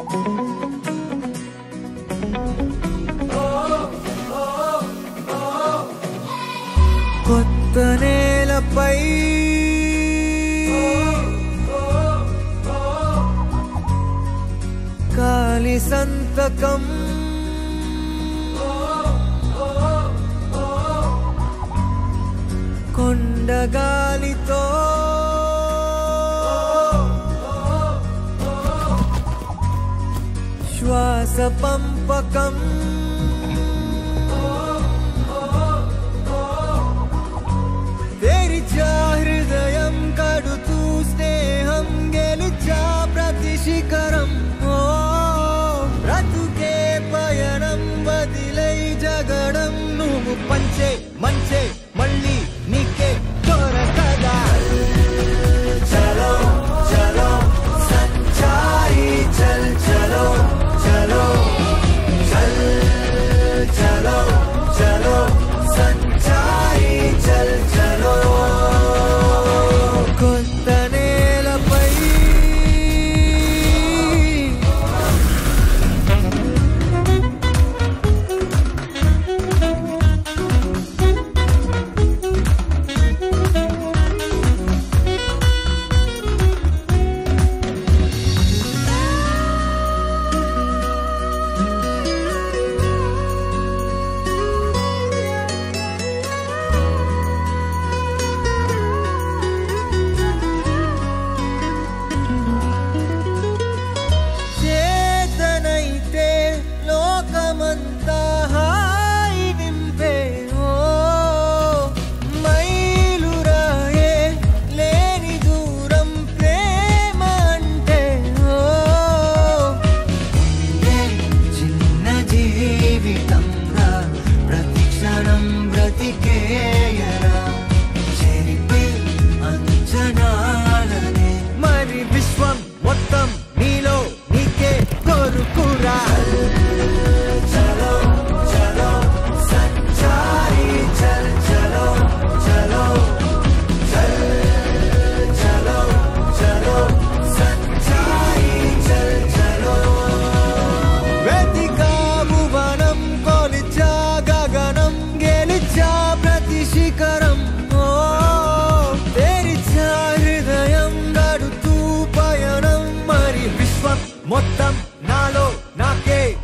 కొత్త నేలపై కాలి సంతకం కొండగాలితో శ్వాస పంపకం తెరిచా హృదయం కడుతూ స్నేహం గెలిచా ప్రతి శిఖరం ఓ బ్రతుకే పయనం వదిలై జగడం నువ్వు పంచే మంచే మళ్ళీ నీకే దొరకదా చలో చలో సంచారి చల్ చలో చలో చల్ చలో చలో సంచారి చల్ చలో కొత్త నేలపై చేతనైతే లోకమంతా హాయి నింపే ఓ మైలురాయే లేని దూరం ప్రేమ అంటే ఓ ఏ చిన్న జీవితంరా ప్రతి క్షణం బ్రతికేయరా చెరిపే అంచనాలనే మరి విశ్వం మొత్తం నీలో నీకే కోరుకురా చలో చలో సంచారి చల్ చలో చలో చల్ చలో చలో సంచారి చల్ చలో వెతికా భువనం కొలిచా గగనం గెలిచా ప్రతి శిఖరం ఓ తెరిచా హృదయం గడుతూ పయనం మరి విశ్వం మొత్తం నాలో నాకే